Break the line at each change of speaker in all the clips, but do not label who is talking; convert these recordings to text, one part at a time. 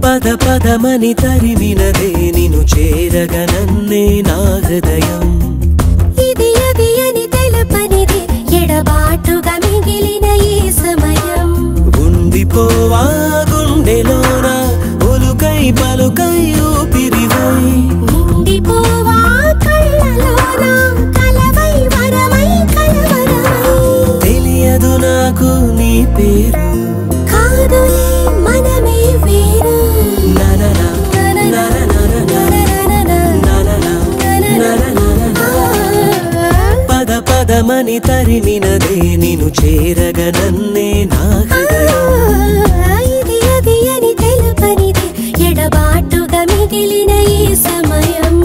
పద పదమని తరిమినదే నిను చేరగ నన్నే నా హృదయం
ఇది అది అని తెలపనిది ఎడబాటుగా మిగిలిన ఈ సమయం
ఉండిపోవా గుండెలోన ఉలుకై పలుకై ఊపిరివై
నిండిపోవా కళ్ళలోన కలవై వరమై కలవరమై
తెలియదు నాకు నీ పేరు
కాదులే మనమే వేరు
నననా, నననననా, నననా, నననననా. పద పదమని తరిమినదే నిను చేరగ నన్నే నా హృదయం
ఇది అది అని తెలుపనిది ఎడబాటుగా మిగిలిన ఈ సమయం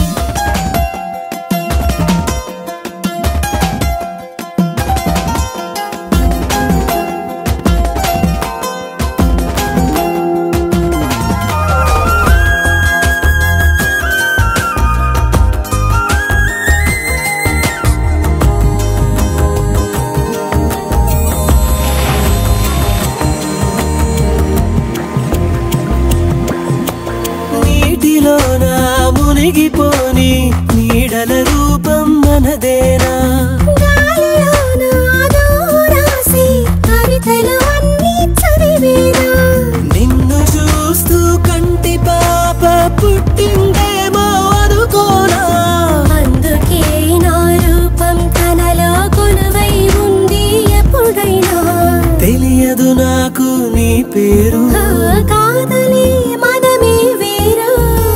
నీటిలోన మునిగిపోని నీడల రూపం మనదేనా
గాలిలోన దూరాసి కవితలు అన్నీ చదివేనా
నిన్ను చూస్తూ కంటి పాప పుట్టిందేమో అనుకోనా
అందుకే నా రూపం తనలో కొలువై ఉంది ఎప్పుడైనా
తెలియదు నాకు నీ పేరు
ఆ కాదలే మనమే వేరు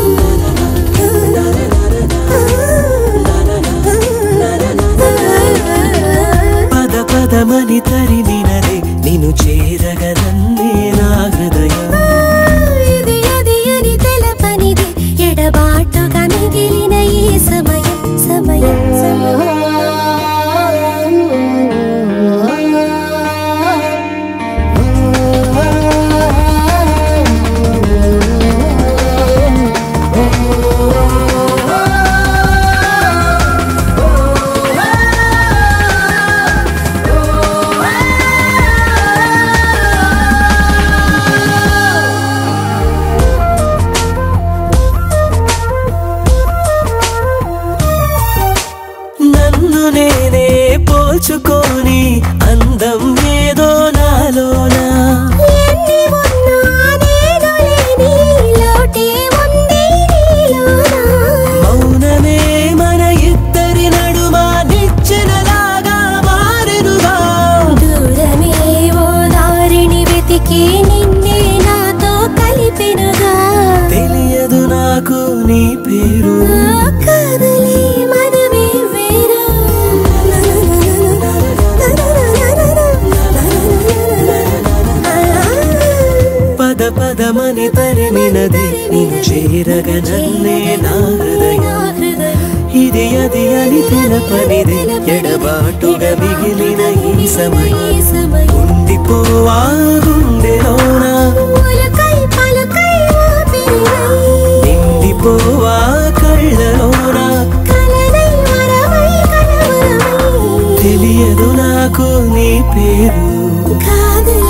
పద పదమని తరిమినదే నిన్ను చేరగ నన్నే నా హృదయం
ఇది అది అని తెలపనిది ఎడబాటుగా మిగిలిన ఈ సమయం సమయం
నన్ను నేనే పోల్చుకొని అందం ఏదో నాలోనా
ఎన్ని ఉన్నా నేను లేని లోటే ఉంది నీలోన
మౌనమే మన ఇద్దరి నడుమ నిచ్చెనలాగా మారెనుగా
దూరమే ఓ దారిని వెతికి నిన్నే నాతో కలిపెనుగా
తెలియదు నాకు నీ పేరు
ఆ కదలే మనమే వేరు
పద పదమని తరిమినది నిన్ను చేరగ నన్నే నా హృదయం ఇది అది అని తెలపనిది ఎడబాటుగా మిగిలిన ఈ సమయం ఉండిపోవా గుండెలోన
ఉలకై పలుకై ఊపిరివై
నిండిపోవా కళ్ళలోన
కలనై వరమై కలవరమై
తెలియదు నాకు నీ పేరు
కాదులే